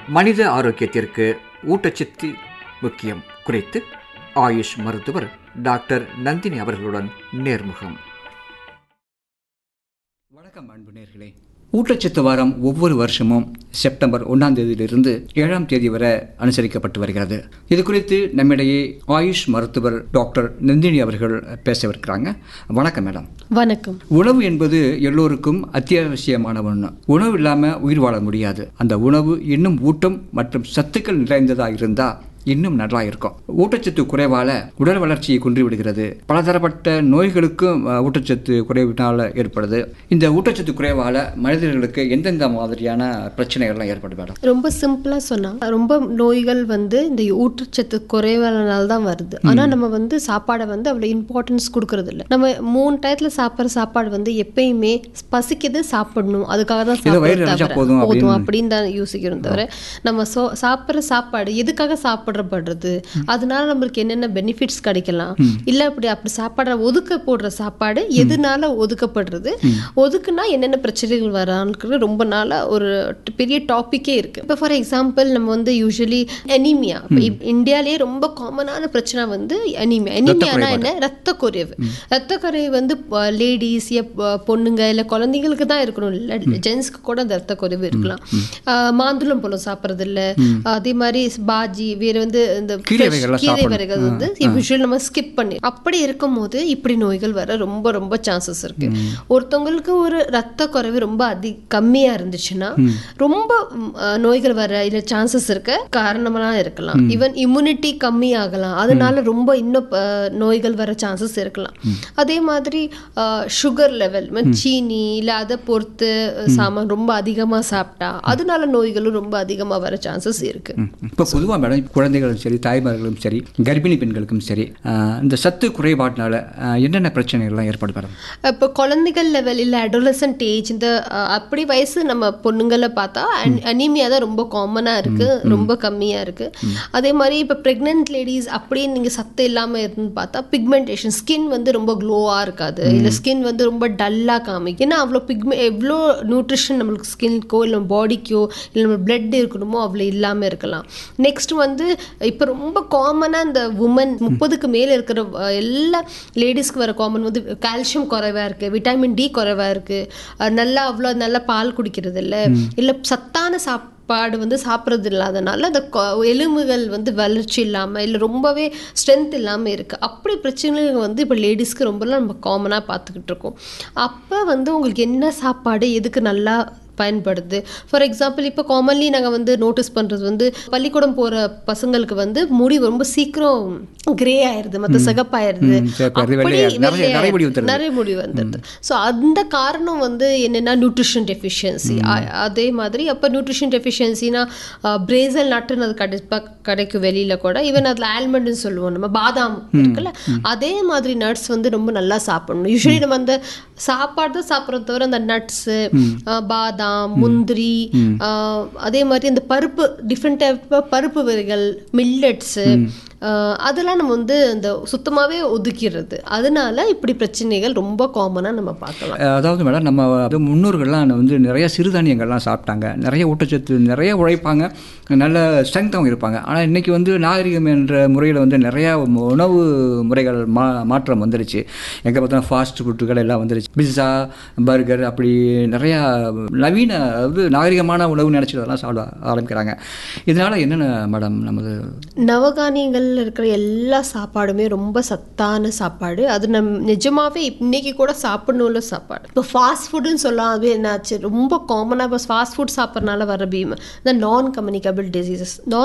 மனித ஆரோக்கியத்திற்கு ஊட்டச்சத்து முக்கியம் குறித்து ஆயுஷ் மருத்துவர் டாக்டர் நந்தினி அவர்களுடன் நேர்முகம் வணக்கம் அன்பு நேர்களே ஊட்டச்சத்து வாரம் ஒவ்வொரு வருஷமும் செப்டம்பர் ஒன்றாம் தேதியிலிருந்து ஏழாம் தேதி வரை அனுசரிக்கப்பட்டு வருகிறது இது குறித்து நம்மிடையே ஆயுஷ் மருத்துவர் டாக்டர் நந்தினி அவர்கள் பேசவிருக்கிறாங்க வணக்கம் மேடம் வணக்கம் உணவு என்பது எல்லோருக்கும் அத்தியாவசியமான ஒன்று உணவு இல்லாமல் உயிர் வாழ முடியாது அந்த உணவு இன்னும் ஊட்டம் மற்றும் சத்துக்கள் நிறைந்ததாக இருந்தால் இன்னும் நல்லா இருக்கும் ஊட்டச்சத்து குறைவால உடல் வளர்ச்சியை குன்றி விடுகிறது பலதரப்பட்ட நோய்களுக்கும் அஹ், ஊட்டச்சத்து குறைவினால் ஏற்படுது இந்த ஊட்டச்சத்து குறைவால மனிதர்களுக்கு எந்தெந்த மாதிரியான பிரச்சனைகள்லாம் ஏற்படுது மேடம் ரொம்ப சிம்பிளா சொன்னா ரொம்ப நோய்கள் வந்து இந்த ஊட்டச்சத்து குறைவானால தான் வருது ஆனா நம்ம வந்து சாப்பாடை வந்து அவ்வளவு இம்பார்ட்டன்ஸ் கொடுக்கறது இல்ல நம்ம மூணு டயத்துல சாப்பிட்ற சாப்பாடு வந்து எப்பயுமே பசிக்குது சாப்பிடணும் அதுக்காக தான் ஏதோ வயிறு சாப்பிட நிறைஞ்சா தவிர போதும் போதும் அப்படின்னு. அப்படின்னு தான் யோசிக்கிறோம் தவிர நம்ம சோ சாப்பிட்ற சாப்பாடு எதுக்காக சாப்பிடப்படுறது அதனால நம்மளுக்கு என்னென்ன பெனிஃபிட்ஸ் கிடைக்கலாம் இல்ல அப்படி அப்படி சாப்பாடை ஒதுக்க போடுற சாப்பாடு எதனால ஒதுக்கப்படுறது ஒதுக்குனா என்னென்ன பிரச்சனைகள் வரான்னு ரொம்ப நாளா ஒரு ட- பெரிய டாபிக்கே இருக்கு இப்போ ஃபார் எக்ஸாம்பிள் நம்ம வந்து யூஸ்வலி அனீமியா இந்தியாலேயே ரொம்ப காமனான பிரச்சனை வந்து அனீமியா அனீமியானா என்ன ரத்த குறைவு ரத்த குறைவு வந்து லேடிஸ் பொண்ணுங்க இல்ல குழந்தைங்களுக்கு தான் இருக்கணும் இல்ல ஜென்ஸ்க்கு கூட அந்த ரத்த குறைவு இருக்கலாம் ஆஹ் மாதுளம் பழம் சாப்பிட்றது இல்ல அதே மாதிரி பாஜி வேற வந்து இந்த கீரை fresh வகைகள்லாம் கீரை சாப்பிடணும். வகைகள் வந்து யூஸ்வல் நம்ம ஸ்கிப் பண்ணி அப்படி இருக்கும்போது இப்படி நோய்கள் வர ரொம்ப ரொம்ப சான்சஸ் இருக்கு ஒருத்தவங்களுக்கு ஒரு ரத்த குறைவு ரொம்ப அதி கம்மியா இருந்துச்சுன்னா ரொம்ப ம், அஹ், நோய்கள் வர இல்ல சான்சஸ் இருக்க காரணமெல்லாம் இருக்கலாம் ஈவன் இம்யூனிட்டி கம்மி ஆகலாம் அதனால ரொம்ப இன்னும் அஹ், நோய்கள் வர சான்சஸ் இருக்கலாம் அதே மாதிரி சுகர் லெவல் சீனி இல்ல அதை பொறுத்து அஹ், சாமான் ரொம்ப அதிகமா சாப்பிட்டா அதனால நோய்களும் ரொம்ப அதிகமா வர சான்சஸ் இருக்கு இப்போ பொதுவாக மேடம் குழந்தைகளும் சரி தாய்மார்களும் சரி கர்ப்பிணி பெண்களுக்கும் சரி அஹ், இந்த சத்து குறைபாட்டினால அஹ், என்னென்ன பிரச்சனைகள்லாம் ஏற்படுது மேடம் இப்போ குழந்தைகள் லெவல் இல்லை அடோலசன்ட் ஏஜ் இந்த அஹ், அப்படி வயசு நம்ம பொண்ணுங்களை பார்த்தா அனீமியா தான் ரொம்ப காமனாக இருக்கு ரொம்ப கம்மியாக இருக்கு அதே மாதிரி இப்போ ப்ரெக்னென்ட் லேடிஸ் அப்படியே நீங்கள் சத்து இல்லாமல் இருந்து பார்த்தா பிக்மெண்டேஷன் ஸ்கின் வந்து ரொம்ப க்ளோவாக இருக்காது இல்லை ஸ்கின் வந்து ரொம்ப டல்லாக காமிக்கும் ஏன்னா அவ்வளோ பிக்மெ எவ்வளோ நியூட்ரிஷன் நம்மளுக்கு ஸ்கின்க்கோ இல்லை பாடிக்கோ இல்லை நம்ம பிளட் இருக்கணுமோ அவ்வளோ இல்லாமல் இருக்கலாம் நெக்ஸ்ட் வந்து இப்போ ரொம்ப காமனாக இந்த உமன் முப்பதுக்கு மேலே இருக்கிற அஹ், எல்லா லேடிஸ்க்கு வர காமன் வந்து கால்சியம் குறைவா இருக்கு விட்டமின் டி குறைவா இருக்கு அஹ், நல்லா அவ்வளோ நல்லா பால் குடிக்கிறது இல்லை இல்லை சத்தான சாப்பாடு வந்து சாப்பிட்றது இல்லாதனால அந்த கொ- எலும்புகள் வந்து வளர்ச்சி இல்லாமல் இல்லை ரொம்பவே ஸ்ட்ரென்த் இல்லாமல் இருக்குது அப்படி பிரச்சனைகள் வந்து இப்போ லேடிஸ்க்கு ரொம்பலாம் நம்ம காமனாக பார்த்துக்கிட்டு இருக்கோம் அப்போ வந்து உங்களுக்கு என்ன சாப்பாடு எதுக்கு நல்லா பயன்படுது ஃபார் எக்ஸாம்பிள் இப்போ காமன்லி நாங்கள் வந்து நோட்டீஸ் பண்ணுறது வந்து பள்ளிக்கூடம் போகிற பசங்களுக்கு வந்து முடி ரொம்ப சீக்கிரம் கிரே ஆயிருது மற்ற சிகப்பாயிருது ம், சிகப்பாயிருது, அப்படி வெள்ளையா- நிறைய வெள்ளையா- நரைமுடி வந்துருது. நிறைய முடி வந்துடுது ஸோ அந்த காரணம் வந்து என்னென்னா நியூட்ரிஷன் டெஃபிஷியன்சி அதே மாதிரி அப்போ நியூட்ரிஷன் டெஃபிஷியன்சினா பிரேசல் நட்டுன்னு அது கண்டிப்பாக கிடைக்கும் வெளியில் கூட ஈவன் அதில் ஆல்மண்ட்னு சொல்லுவோம் நம்ம பாதாம் இருக்குல்ல அதே மாதிரி நட்ஸ் வந்து ரொம்ப நல்லா சாப்பிடணும் யூஸ்வலி நம்ம அந்த சாப்பாடு தான் சாப்பிட்றத தவிர அந்த நட்ஸு பாதாம் முந்திரி ஆஹ், அதே மாதிரி அந்த பருப்பு டிஃப்ரெண்ட் டைப் பருப்பு வகைகள் மில்லட்ஸு அதெல்லாம் நம்ம வந்து அந்த சுத்தமாகவே ஒதுக்கிடுறது அதனால இப்படி பிரச்சனைகள் ரொம்ப காமனாக நம்ம பார்க்கலாம் அஹ், அதாவது மேடம் நம்ம அது முன்னோர்கள்லாம் வந்து நிறைய சிறுதானியங்கள்லாம் சாப்பிட்டாங்க நிறைய ஊட்டச்சத்து நிறைய உழைப்பாங்க நல்ல ஸ்ட்ரென்த்தாகவும் இருப்பாங்க ஆனால் இன்றைக்கி வந்து நாகரிகம் என்ற முறையில் வந்து நிறைய உணவு முறைகள் மா மாற்றம் வந்துருச்சு எங்கே பார்த்தா ஃபாஸ்ட் ஃபுட்டுகள் எல்லாம் வந்துருச்சு பிஸ்ஸா பர்கர் அப்படி நிறையா நவீன அதாவது நாகரிகமான உணவு நினச்சிட்டு அதெல்லாம் சாப்பிட ஆரம்பிக்கிறாங்க இதனால் என்னென்ன மேடம் நமது நவகானியங்கள்ல இருக்கிற எல்லா சாப்பாடுமே ரொம்ப சத்தான சாப்பாடு அது நம் நிஜமாவே இன்னைக்கு கூட சாப்பிடணும்ல சாப்பாடு இப்போ ஃபாஸ்ட் ஃபுட்டுன்னு சொல்லாம் அது என்னாச்சு ரொம்ப காமனாக இப்போ ஃபாஸ்ட் ஃபுட் சாப்பிட்றதுனால வர பீம் இந்த நான் கம்யூனிகபிள் டிசீசஸ் நான்